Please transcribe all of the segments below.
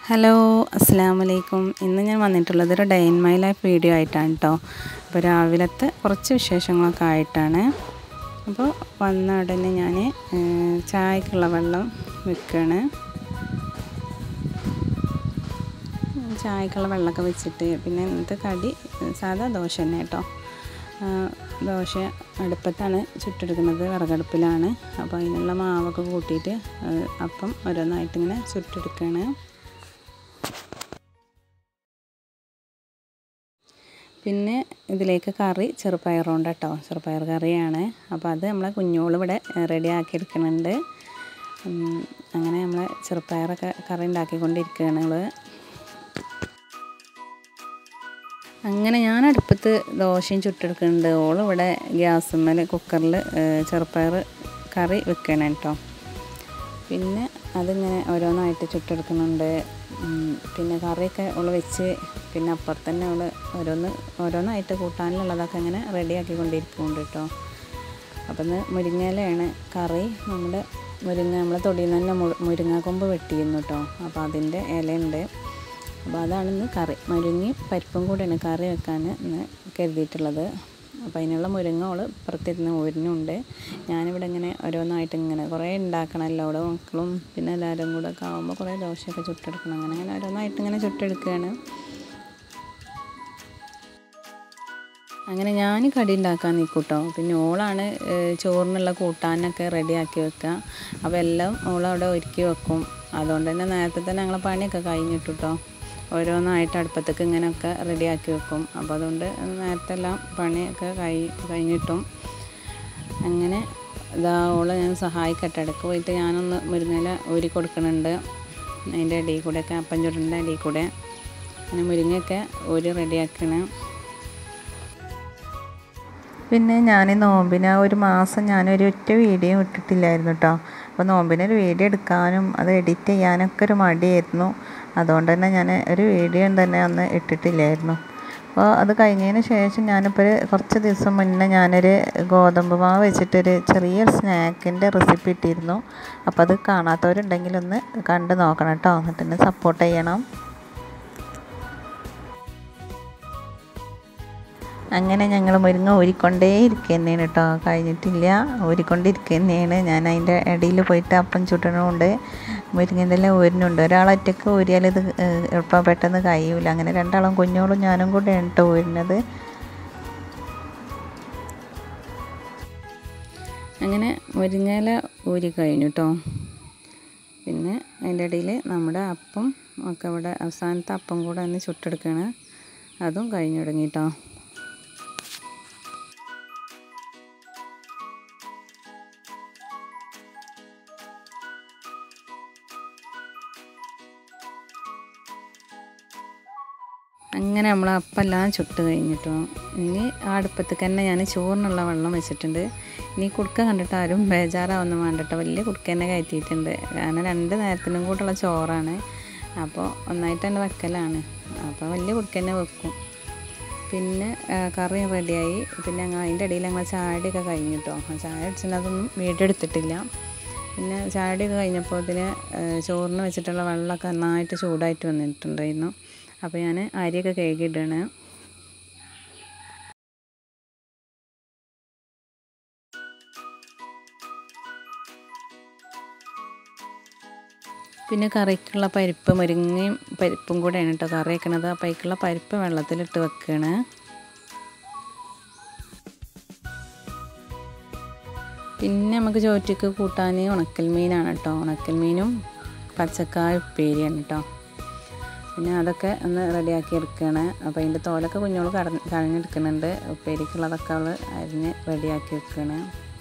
hello അസ്സാം വലൈക്കും ഇന്ന് ഞാൻ വന്നിട്ടുള്ളത് ഒരു day in my life video ആയിട്ടാണ് കേട്ടോ അപ്പോൾ രാവിലത്തെ കുറച്ച് വിശേഷങ്ങളൊക്കെ ആയിട്ടാണ് അപ്പോൾ വന്ന ഉടനെ ഞാൻ ചായക്കുള്ള വെള്ളം വെക്കുകയാണ് ചായക്കുള്ള വെള്ളമൊക്കെ വെച്ചിട്ട് പിന്നെ ഇന്നത്തെ കടി സാധാ ദോശ തന്നെ കേട്ടോ ദോശ അടുപ്പത്താണ് ചുട്ടെടുക്കുന്നത് വിറകടുപ്പിലാണ് അപ്പോൾ അതിനുള്ള മാവൊക്കെ കൂട്ടിയിട്ട് അപ്പം ഓരോന്നായിട്ട് ഇങ്ങനെ ചുട്ടെടുക്കുകയാണ് പിന്നെ ഇതിലേക്ക് കറി ചെറുപ്പയറുണ്ട് കേട്ടോ ചെറുപ്പയർ കറിയാണ് അപ്പോൾ അത് നമ്മളെ കുഞ്ഞോൾ ഇവിടെ റെഡി ആക്കിയെടുക്കുന്നുണ്ട് അങ്ങനെ നമ്മൾ ചെറുപ്പയറൊക്കെ കറി ഉണ്ടാക്കിക്കൊണ്ടിരിക്കുകയാണ് നമ്മൾ അങ്ങനെ ഞാൻ അടുപ്പത്ത് ദോശയും ചുട്ടെടുക്കുന്നുണ്ട് ഓളിവിടെ ഗ്യാസുമ്മൽ കുക്കറിൽ ചെറുപ്പയർ കറി വെക്കണം കേട്ടോ പിന്നെ അതിങ്ങനെ ഓരോന്നായിട്ട് ചുട്ടെടുക്കുന്നുണ്ട് പിന്നെ കറിയൊക്കെ അവൾ വെച്ച് പിന്നെ അപ്പുറത്ത് തന്നെ അവൾ ഓരോന്ന് ഓരോന്നായിട്ട് കൂട്ടാനുള്ളതൊക്കെ ഇങ്ങനെ റെഡിയാക്കിക്കൊണ്ടിരിക്കുന്നുണ്ട് കേട്ടോ അപ്പം ഇന്ന് മുരിങ്ങയിലയാണ് കറി നമ്മുടെ മുരിങ്ങ നമ്മളെ തൊടിയിൽ നിന്ന് തന്നെ മുരിങ്ങാക്കൊമ്പ് വെട്ടിയിരുന്നു കേട്ടോ അപ്പോൾ അതിൻ്റെ ഇലയുണ്ട് അപ്പോൾ അതാണ് ഇന്ന് കറി മുരിങ്ങി പരിപ്പും കൂടെയാണ് കറി വെക്കാൻ ഇന്ന് കരുതിയിട്ടുള്ളത് അപ്പോൾ അതിനുള്ള മുരിങ്ങോൾ പുറത്തിരുന്ന് ഊരിനുണ്ട് ഞാനിവിടെ ഇങ്ങനെ ഓരോന്നായിട്ട് ഇങ്ങനെ കുറേ ഉണ്ടാക്കണമല്ലോ അവിടെ മക്കളും പിന്നെ എല്ലാവരും കൂടെ ഒക്കെ ആകുമ്പോൾ കുറേ ദോശയൊക്കെ ചുട്ടെടുക്കണം അങ്ങനെ അങ്ങനെ ഓരോന്നായിട്ട് ഇങ്ങനെ ചുട്ടെടുക്കുകയാണ് അങ്ങനെ ഞാൻ കടി ഉണ്ടാക്കാൻ നിൽക്കൂട്ടോ പിന്നെ ഓളാണ് ചോറിനുള്ള കൂട്ടാനൊക്കെ റെഡിയാക്കി വെക്കുക അപ്പോൾ എല്ലാം ഓളവിടെ ഒരുക്കി വെക്കും അതുകൊണ്ട് തന്നെ നേരത്തെ തന്നെ ഞങ്ങളെ പണിയൊക്കെ കഴിഞ്ഞിട്ടു കേട്ടോ ഓരോന്നായിട്ട് അടുപ്പത്തേക്ക് ഇങ്ങനെയൊക്കെ റെഡിയാക്കി വെക്കും അപ്പോൾ അതുകൊണ്ട് നേരത്തെ എല്ലാം പണിയൊക്കെ കഴി കഴിഞ്ഞിട്ടും അങ്ങനെ ഇതാ ഓളെ ഞാൻ സഹായിക്കട്ടെ ഇടയ്ക്ക് പോയിട്ട് ഞാനൊന്ന് മുരിങ്ങയില ഊരി കൊടുക്കുന്നുണ്ട് അതിൻ്റെ ഇടയിൽ കൂടെയൊക്കെ അപ്പം ചുടൻ്റെ ഇടയിൽ കൂടെ അങ്ങനെ മുരിങ്ങയൊക്കെ ഊരി റെഡിയാക്കണം പിന്നെ ഞാൻ നോമ്പിന് ഒരു മാസം ഞാനൊരു ഒറ്റ വീഡിയോ ഇട്ടിട്ടില്ലായിരുന്നു കേട്ടോ അപ്പോൾ നോമ്പിനൊരു വീഡിയോ എടുക്കാനും അത് എഡിറ്റ് ചെയ്യാനൊക്കെ ഒരു മടിയായിരുന്നു അതുകൊണ്ട് തന്നെ ഞാൻ ഒരു വീഡിയോ തന്നെ അന്ന് ഇട്ടിട്ടില്ലായിരുന്നു അപ്പോൾ അത് കഴിഞ്ഞതിന് ശേഷം ഞാനിപ്പോൾ കുറച്ച് ദിവസം മുന്നേ ഞാനൊരു ഗോതമ്പ് മാവ് വെച്ചിട്ടൊരു ചെറിയൊരു സ്നാക്കിൻ്റെ റെസിപ്പി ഇട്ടിരുന്നു അപ്പോൾ അത് കാണാത്തവരുണ്ടെങ്കിൽ ഒന്ന് കണ്ട് നോക്കണം കേട്ടോ എന്നിട്ട് എന്നെ സപ്പോർട്ട് ചെയ്യണം അങ്ങനെ ഞങ്ങൾ മുരിങ്ങ ഊരിക്കൊണ്ടേ ഇരിക്കുക തന്നെയാണ് കേട്ടോ കഴിഞ്ഞിട്ടില്ല ഊരിക്കൊണ്ടിരിക്കുക തന്നെയാണ് ഞാൻ അതിൻ്റെ ഇടയിൽ പോയിട്ട് അപ്പം ചുട്ടണമുണ്ട് മുരിങ്ങൻ്റെ എല്ലാം ഊരിനുണ്ട് ഒരാളൊറ്റക്ക് ഊരിയാൽ ഇത് എളുപ്പം പെട്ടെന്ന് കഴിയൂല അങ്ങനെ രണ്ടാളും കുഞ്ഞോളും ഞാനും കൂടെയാണ് കേട്ടോ ഊരിനത് അങ്ങനെ മുരിങ്ങയില ഊരി കഴിഞ്ഞു കേട്ടോ പിന്നെ അതിൻ്റെ ഇടയിൽ നമ്മുടെ അപ്പം ഒക്കെ ഇവിടെ അവസാനത്തെ അപ്പം കൂടെ ഒന്ന് ചുട്ടെടുക്കുകയാണ് അതും കഴിഞ്ഞു തുടങ്ങി കേട്ടോ അങ്ങനെ നമ്മൾ അപ്പെല്ലാം ചുട്ട് കഴിഞ്ഞിട്ടോ ഇനി ആ അടുപ്പത്തേക്ക് തന്നെ ഞാൻ ചോറിനുള്ള വെള്ളം വെച്ചിട്ടുണ്ട് ഇനി കുടുക്ക കണ്ടിട്ട് ആരും ബേജാറാവൊന്നും വേണ്ടിട്ടോ വലിയ കുടുക്ക തന്നെ കയറ്റിയിട്ടുണ്ട് കാരണം രണ്ട് നേരത്തിനും കൂട്ടുള്ള ചോറാണ് അപ്പോൾ ഒന്നായിട്ട് തന്നെ വെക്കലാണ് അപ്പോൾ വലിയ കുടുക്ക തന്നെ വെക്കും പിന്നെ കറി റെഡിയായി പിന്നെ ഞങ്ങൾ അതിൻ്റെ ഇടയിൽ ഞങ്ങൾ ചായടിയൊക്കെ കഴിഞ്ഞിട്ടോ ചായ അടിച്ചിട്ടതൊന്നും വീഡിയോ എടുത്തിട്ടില്ല പിന്നെ ചായടിയൊക്കെ കഴിഞ്ഞപ്പോൾ ഇതിന് ചോറിന് വെച്ചിട്ടുള്ള വെള്ളമൊക്കെ നന്നായിട്ട് ചൂടായിട്ട് വന്നിട്ടുണ്ടായിരുന്നു അപ്പോൾ ഞാൻ അരിയൊക്കെ കഴുകിയിടാണ് പിന്നെ കറിക്കുള്ള പരിപ്പ് മുരിങ്ങയും പരിപ്പും കൂടെയാണ് കേട്ടോ കറി വയ്ക്കണത് അപ്പോൾ അതിക്കുള്ള പരിപ്പ് വെള്ളത്തിലിട്ട് വെക്കുകയാണ് പിന്നെ നമുക്ക് ചോറ്റയ്ക്ക് കൂട്ടാൻ ഉണക്കൽ മീനാണ് കേട്ടോ ഉണക്കൽ മീനും പച്ചക്കായ ഉപ്പേരിയാണ് കേട്ടോ പിന്നെ അതൊക്കെ ഒന്ന് റെഡിയാക്കി എടുക്കുകയാണ് അപ്പോൾ അതിൻ്റെ തോലൊക്കെ കുഞ്ഞോൾ കട കളഞ്ഞെടുക്കുന്നുണ്ട് ഉപ്പേരിക്കുള്ളതൊക്കെ അവൾ അരിഞ്ഞ് റെഡിയാക്കി വെക്കുകയാണ്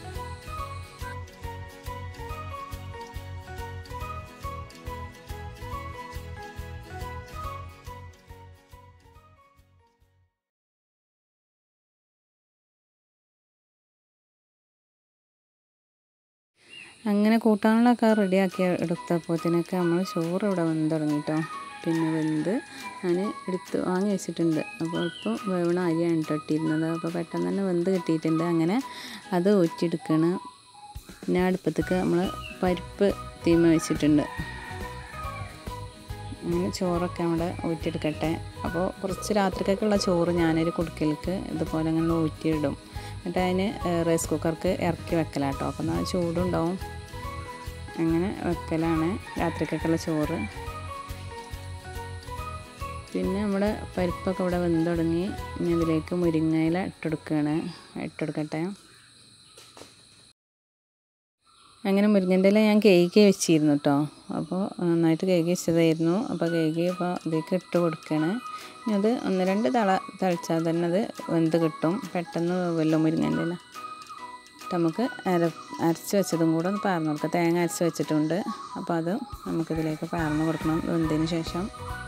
അങ്ങനെ കൂട്ടാനുള്ളതൊക്കെ റെഡിയാക്കി എടുത്തപ്പോഴത്തേനൊക്കെ നമ്മൾ ചോറ് ഇവിടെ വെന്ത് തുടങ്ങിട്ടോ പിന്നെ വെന്ത് ഞാൻ എടുത്ത് വാങ്ങി വെച്ചിട്ടുണ്ട് അപ്പോൾ ഇപ്പോൾ വേവണ അരിയാണ് കേട്ടോ ഇട്ടിരുന്നത് അപ്പോൾ പെട്ടെന്ന് തന്നെ വെന്ത് കിട്ടിയിട്ടുണ്ട് അങ്ങനെ അത് ഊറ്റിയെടുക്കണം പിന്നെ അടുപ്പത്തേക്ക് നമ്മൾ പരിപ്പ് തീമ വെച്ചിട്ടുണ്ട് അങ്ങനെ ചോറൊക്കെ അവിടെ ഊറ്റിയെടുക്കട്ടെ അപ്പോൾ കുറച്ച് രാത്രിക്കൊക്കെയുള്ള ചോറ് ഞാനൊരു കുടുക്കലേക്ക് ഇതുപോലെ അങ്ങനെ ഊറ്റിയിടും എന്നിട്ട് അതിന് റൈസ് കുക്കർക്ക് ഇറക്കി വെക്കലാട്ടോ അപ്പം എന്നാൽ ചൂടുണ്ടാവും അങ്ങനെ വെക്കലാണ് രാത്രിക്കൊക്കെയുള്ള ചോറ് പിന്നെ നമ്മുടെ പരിപ്പൊക്കെ ഇവിടെ വെന്ത് തുടങ്ങി ഇനി അതിലേക്ക് മുരിങ്ങയില ഇട്ടെടുക്കുകയാണ് ഇട്ടെടുക്കട്ടെ അങ്ങനെ മുരിങ്ങൻ്റെ ഇല ഞാൻ കേക്ക് വെച്ചിരുന്നു കേട്ടോ അപ്പോൾ നന്നായിട്ട് കേക്ക് വെച്ചതായിരുന്നു അപ്പോൾ കേക്ക് ഇപ്പോൾ ഇതിലേക്ക് ഇട്ട് കൊടുക്കുകയാണ് ഇനി അത് ഒന്ന് രണ്ട് തള തളിച്ചാൽ തന്നെ അത് വെന്ത് കിട്ടും പെട്ടെന്ന് വേവല്ലോ മുരിങ്ങൻ്റെ ഇല നമുക്ക് അര അരച്ച് വെച്ചതും കൂടെ ഒന്ന് പാർന്ന് കൊടുക്കാം തേങ്ങ അരച്ച് വെച്ചിട്ടുണ്ട് അപ്പോൾ അത് നമുക്കിതിലേക്ക് പാർന്ന് കൊടുക്കണം വെന്തതിന് ശേഷം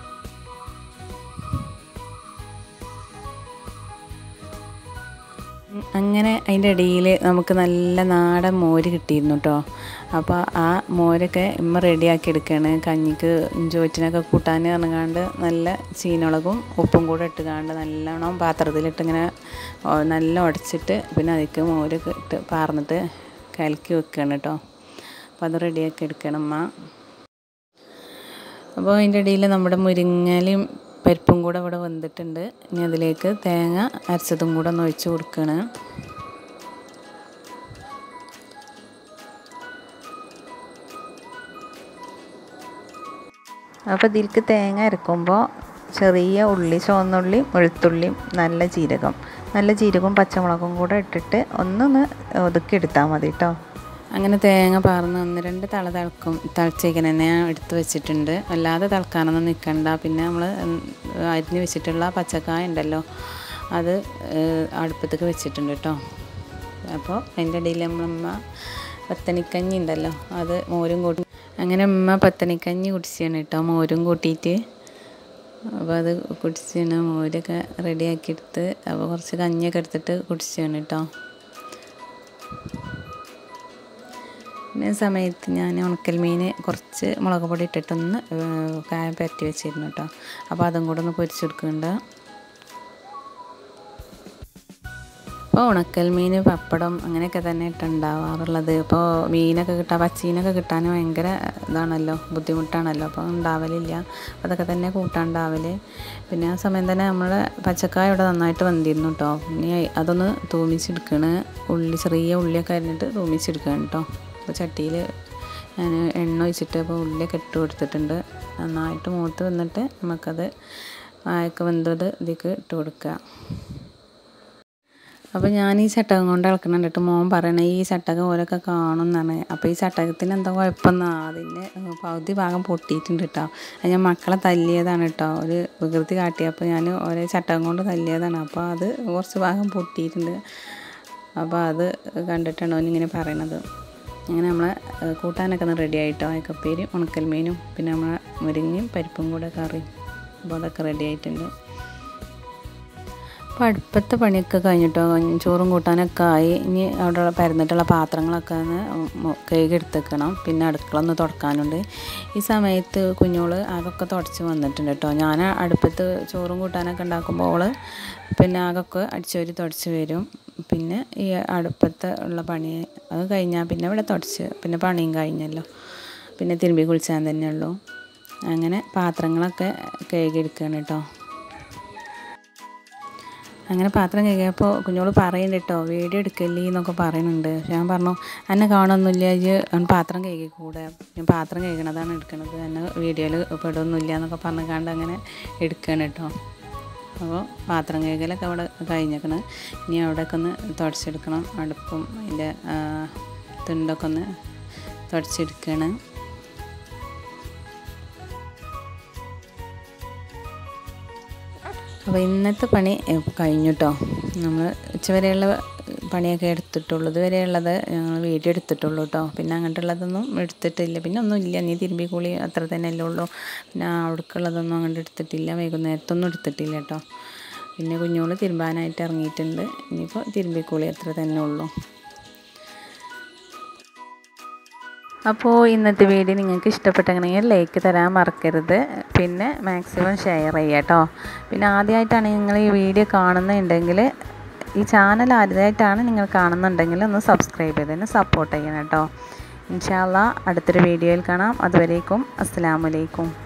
അങ്ങനെ അതിൻ്റെ ഇടയിൽ നമുക്ക് നല്ല നാടൻ മോര് കിട്ടിയിരുന്നു കേട്ടോ അപ്പോൾ ആ മോരൊക്കെ ഇമ്മ റെഡിയാക്കി എടുക്കുകയാണ് കഞ്ഞിക്ക് ചോറ്റിനൊക്കെ കൂട്ടാൻ പറഞ്ഞാണ്ട് നല്ല ചീനളകും ഉപ്പും കൂടെ ഇട്ടുകാണ്ട് നല്ലോണം പാത്രത്തിലിട്ട് ഇങ്ങനെ നല്ല ഉടച്ചിട്ട് പിന്നെ അതിലേക്ക് മോരൊക്കെ ഇട്ട് പാർന്നിട്ട് കലക്കി വെക്കുകയാണ് കേട്ടോ അപ്പോൾ അത് റെഡിയാക്കി എടുക്കണം അമ്മ അപ്പോൾ അതിൻ്റെ ഇടയിൽ നമ്മുടെ മുരിങ്ങലയും പരിപ്പും കൂടെ ഇവിടെ വെന്തിട്ടുണ്ട് ഇനി അതിലേക്ക് തേങ്ങ അരച്ചതും കൂടെ ഒന്ന് ഒഴിച്ച് കൊടുക്കുകയാണ് അപ്പോൾ ഇതിലേക്ക് തേങ്ങ അരക്കുമ്പോൾ ചെറിയ ഉള്ളി ചുവന്നുള്ളി വെളുത്തുള്ളിയും നല്ല ജീരകം നല്ല ജീരകവും പച്ചമുളകും കൂടെ ഇട്ടിട്ട് ഒന്നൊന്ന് ഒതുക്കിയെടുത്താൽ മതി കേട്ടോ അങ്ങനെ തേങ്ങ പാർന്ന് ഒന്ന് രണ്ട് തള തിളക്കും തിളച്ചേക്കൻ തന്നെ ഞാൻ എടുത്ത് വെച്ചിട്ടുണ്ട് അല്ലാതെ തിളക്കാനൊന്നും നിൽക്കണ്ട പിന്നെ നമ്മൾ അരിഞ്ഞ് വെച്ചിട്ടുള്ള പച്ചക്കായ ഉണ്ടല്ലോ അത് അടുപ്പത്തേക്ക് വെച്ചിട്ടുണ്ട് കേട്ടോ അപ്പോൾ അതിൻ്റെ ഇടയിൽ നമ്മളമ്മ പത്തണിക്കഞ്ഞി ഉണ്ടല്ലോ അത് മോരും കൂട്ടി അങ്ങനെ അമ്മ പത്തണിക്കഞ്ഞി കുടിച്ചാണ് കേട്ടോ മോരും കൂട്ടിയിട്ട് അപ്പോൾ അത് കുടിച്ചാണ് മോരൊക്കെ റെഡിയാക്കി എടുത്ത് അപ്പോൾ കുറച്ച് കഞ്ഞിയൊക്കെ എടുത്തിട്ട് കുടിച്ചാണ് കേട്ടോ പിന്നെ സമയത്ത് ഞാൻ ഉണക്കൽ മീൻ കുറച്ച് മുളക് പൊടി ഇട്ടിട്ടൊന്ന് കായം പരട്ടി വെച്ചിരുന്നു കേട്ടോ അപ്പോൾ അതും കൂടെ ഒന്ന് പൊരിച്ചെടുക്കുന്നുണ്ട് അപ്പോൾ ഉണക്കൽ മീൻ പപ്പടം അങ്ങനെയൊക്കെ തന്നെ ഇട്ടുണ്ടാവാറുള്ളത് ഇപ്പോൾ മീനൊക്കെ കിട്ടാൻ പച്ചീനൊക്കെ കിട്ടാൻ ഭയങ്കര ഇതാണല്ലോ ബുദ്ധിമുട്ടാണല്ലോ അപ്പോൾ ഉണ്ടാവലില്ല അതൊക്കെ തന്നെ കൂട്ടാണ്ടാവൽ പിന്നെ ആ സമയം തന്നെ നമ്മൾ പച്ചക്കായ ഇവിടെ നന്നായിട്ട് വന്നിരുന്നു കേട്ടോ പിന്നെ അതൊന്ന് തൂമിച്ചെടുക്കണ് ഉള്ളി ചെറിയ ഉള്ളിയൊക്കെ അരിഞ്ഞിട്ട് തൂമിച്ചെടുക്കണം കേട്ടോ അപ്പോൾ ചട്ടിയിൽ ഞാൻ എണ്ണ ഒഴിച്ചിട്ട് അപ്പോൾ ഉള്ളിയൊക്കെ ഇട്ട് കൊടുത്തിട്ടുണ്ട് നന്നായിട്ട് മൂത്ത് വന്നിട്ട് നമുക്കത് വായൊക്കെ വെന്തത് ഇതിലേക്ക് ഇട്ട് കൊടുക്കുക അപ്പോൾ ഞാൻ ഈ ചട്ടകം കൊണ്ട് ഇളക്കണം കണ്ടിട്ട് മോൻ പറയണേ ഈ ചട്ടകം ഓരൊക്കെ കാണുമെന്നാണ് അപ്പോൾ ഈ ചട്ടകത്തിന് എന്താ കുഴപ്പമെന്നാ അതിൻ്റെ പകുതി ഭാഗം പൊട്ടിയിട്ടുണ്ട് കേട്ടോ അത് ഞാൻ മക്കളെ തല്ലിയതാണ് കേട്ടോ ഒരു വികൃതി കാട്ടിയപ്പോൾ ഞാൻ ഒരേ ചട്ടകം കൊണ്ട് തല്ലിയതാണ് അപ്പോൾ അത് കുറച്ച് ഭാഗം പൊട്ടിയിട്ടുണ്ട് അപ്പോൾ അത് കണ്ടിട്ടാണ് ഓനിങ്ങനെ പറയണത് അങ്ങനെ നമ്മളെ കൂട്ടാനൊക്കെ ഒന്ന് റെഡി ആയിട്ടോ അയക്കപ്പേരും ഉണക്കൽ മീനും പിന്നെ നമ്മളെ മുരിങ്ങയും പരിപ്പും കൂടെ കറി അപ്പോൾ അതൊക്കെ റെഡി ആയിട്ടുണ്ട് അപ്പോൾ അടുപ്പത്തെ പണിയൊക്കെ കഴിഞ്ഞിട്ടോ ചോറും കൂട്ടാനൊക്കെ ആയി ഇനി അവിടെ പരന്നിട്ടുള്ള പാത്രങ്ങളൊക്കെ ഒന്ന് കഴുകി എടുത്തേക്കണം പിന്നെ അടുക്കള ഒന്ന് തുടക്കാനുണ്ട് ഈ സമയത്ത് കുഞ്ഞോള് ആകൊക്കെ തുടച്ച് വന്നിട്ടുണ്ട് കേട്ടോ ഞാൻ അടുപ്പത്ത് ചോറും കൂട്ടാനൊക്കെ ഉണ്ടാക്കുമ്പോൾ ഓള് പിന്നെ ആകൊക്കെ അടിച്ചോരി തുടച്ച് വരും പിന്നെ ഈ അടുപ്പത്ത് ഉള്ള പണി അത് കഴിഞ്ഞാൽ പിന്നെ ഇവിടെ തുടച്ച് പിന്നെ പണിയും കഴിഞ്ഞല്ലോ പിന്നെ തിരുമ്പി കുളിച്ചാൽ തന്നെ ഉള്ളൂ അങ്ങനെ പാത്രങ്ങളൊക്കെ കഴുകി എടുക്കുകയാണ് കേട്ടോ അങ്ങനെ പാത്രം കഴുകിയപ്പോൾ കുഞ്ഞോള് പറയുന്നുണ്ട് കേട്ടോ വീഡിയോ എടുക്കല്ലേ എന്നൊക്കെ പറയുന്നുണ്ട് പക്ഷെ ഞാൻ പറഞ്ഞു എന്നെ കാണുന്നില്ല ഇത് പാത്രം കഴുകി കൂടെ ഞാൻ പാത്രം കഴുകണതാണ് എടുക്കണത് എന്നെ വീഡിയോയിൽ പെടുന്നില്ല എന്നൊക്കെ പറഞ്ഞുകൊണ്ട് അങ്ങനെ എടുക്കുകയാണ് കേട്ടോ അപ്പോൾ പാത്രം കഴുകലൊക്കെ അവിടെ കഴിഞ്ഞേക്കണ് ഇനി അവിടെയൊക്കെ ഒന്ന് തുടച്ചെടുക്കണം അടുപ്പും അതിൻ്റെ തുണ്ടൊക്കെ ഒന്ന് തുടച്ചെടുക്കുകയാണ് അപ്പോൾ ഇന്നത്തെ പണി കഴിഞ്ഞു കേട്ടോ നമ്മൾ ഉച്ചവരെയുള്ള പണിയൊക്കെ എടുത്തിട്ടുള്ളൂ ഇതുവരെയുള്ളത് ഞങ്ങൾ വീഡിയോ എടുത്തിട്ടുള്ളൂ കേട്ടോ പിന്നെ അങ്ങോട്ടുള്ളതൊന്നും എടുത്തിട്ടില്ല പിന്നെ ഒന്നും ഇല്ല നീ തിരുമ്പി കൂളി അത്ര തന്നെ അല്ലേ ഉള്ളൂ പിന്നെ അവിടേക്കുള്ളതൊന്നും അങ്ങോട്ട് എടുത്തിട്ടില്ല വൈകുന്നേരത്തൊന്നും എടുത്തിട്ടില്ല കേട്ടോ പിന്നെ കുഞ്ഞോള് തിരുമ്പാനായിട്ട് ഇറങ്ങിയിട്ടുണ്ട് ഇനിയിപ്പോൾ തിരുമ്പിക്കൂളി അത്ര തന്നെ ഉള്ളൂ അപ്പോൾ ഇന്നത്തെ വീഡിയോ നിങ്ങൾക്ക് ഇഷ്ടപ്പെട്ടെങ്കിൽ ലൈക്ക് തരാൻ മറക്കരുത് പിന്നെ മാക്സിമം ഷെയർ ചെയ്യുക കേട്ടോ പിന്നെ ആദ്യമായിട്ടാണ് നിങ്ങൾ ഈ വീഡിയോ കാണുന്നുണ്ടെങ്കിൽ ഈ ചാനൽ ആദ്യമായിട്ടാണ് നിങ്ങൾ കാണുന്നുണ്ടെങ്കിൽ ഒന്ന് സബ്സ്ക്രൈബ് ചെയ്തതിന് സപ്പോർട്ട് ചെയ്യണം കേട്ടോ ഇൻഷാല്ല അടുത്തൊരു വീഡിയോയിൽ കാണാം അതുവരേക്കും അസ്സാമലൈക്കും